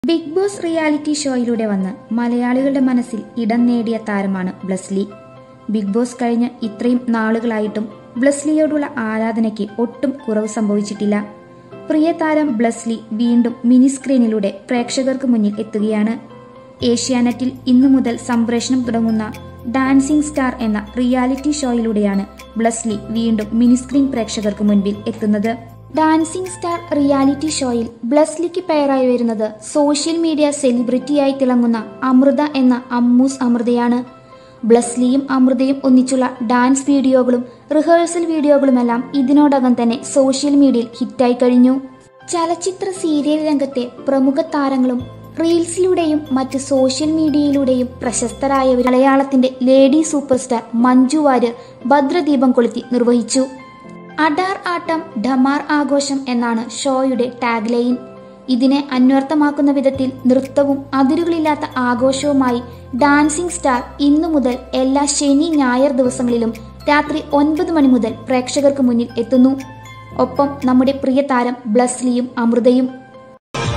big boss reality ഷോയിലൂടെ വന്ന് മലയാളികളുടെ മനസ്സിൽ ഇടം നേടിയ താരമാണ് ബ്ലസ്ലി ബിഗ് ബോസ് കഴിഞ്ഞ് ഇത്രയും നാളുകളായിട്ടും ബ്ലസ്ലിയോടുള്ള ആരാധനയ്ക്ക് ഒട്ടും കുറവ് സംഭവിച്ചിട്ടില്ല പ്രിയ താരം ബ്ലസ്ലി വീണ്ടും മിനി സ്ക്രീനിലൂടെ പ്രേക്ഷകർക്ക് മുന്നിൽ എത്തുകയാണ് ഏഷ്യാനെറ്റിൽ ഇന്നു മുതൽ സംപ്രേഷണം തുടങ്ങുന്ന ഡാൻസിംഗ് സ്റ്റാർ എന്ന റിയാലിറ്റി ഷോയിലൂടെയാണ് ബ്ലസ്ലി വീണ്ടും മിനി സ്ക്രീൻ പ്രേക്ഷകർക്ക് മുൻപിൽ എത്തുന്നത് ഡാൻസിംഗ് സ്റ്റാർ റിയാലിറ്റി ഷോയിൽ ബ്ലസ്ലിക്ക് പേരായി വരുന്നത് സോഷ്യൽ മീഡിയ സെലിബ്രിറ്റിയായി തിളങ്ങുന്ന അമൃത എന്ന അമ്മൂസ് അമൃതയാണ് ബ്ലസ്ലിയും അമൃതയും ഒന്നിച്ചുള്ള ഡാൻസ് വീഡിയോകളും റിഹേഴ്സൽ വീഡിയോകളുമെല്ലാം ഇതിനോടകം തന്നെ സോഷ്യൽ മീഡിയയിൽ ഹിറ്റായി കഴിഞ്ഞു ചലച്ചിത്ര സീരിയൽ രംഗത്തെ പ്രമുഖ താരങ്ങളും റീൽസിലൂടെയും മറ്റ് സോഷ്യൽ മീഡിയയിലൂടെയും പ്രശസ്തരായവർ മലയാളത്തിന്റെ lady super star Manju Warrier ഭദ്രദീപം കൊളുത്തി നിർവഹിച്ചു അഡാർ ആട്ടം ഡമാർ ആഘോഷം എന്നാണ് ഷോയുടെ ടാഗ് ലൈൻ ഇതിനെ അന്വർത്ഥമാക്കുന്ന വിധത്തിൽ നൃത്തവും അതിരുകളില്ലാത്ത ആഘോഷവുമായി ഡാൻസിംഗ് സ്റ്റാർ ഇന്നു മുതൽ എല്ലാ ശനി ഞായർ ദിവസങ്ങളിലും രാത്രി ഒൻപത് മണി മുതൽ പ്രേക്ഷകർക്ക് മുന്നിൽ എത്തുന്നു ഒപ്പം നമ്മുടെ പ്രിയ താരം ബ്ലസ്ലിയും അമൃതയും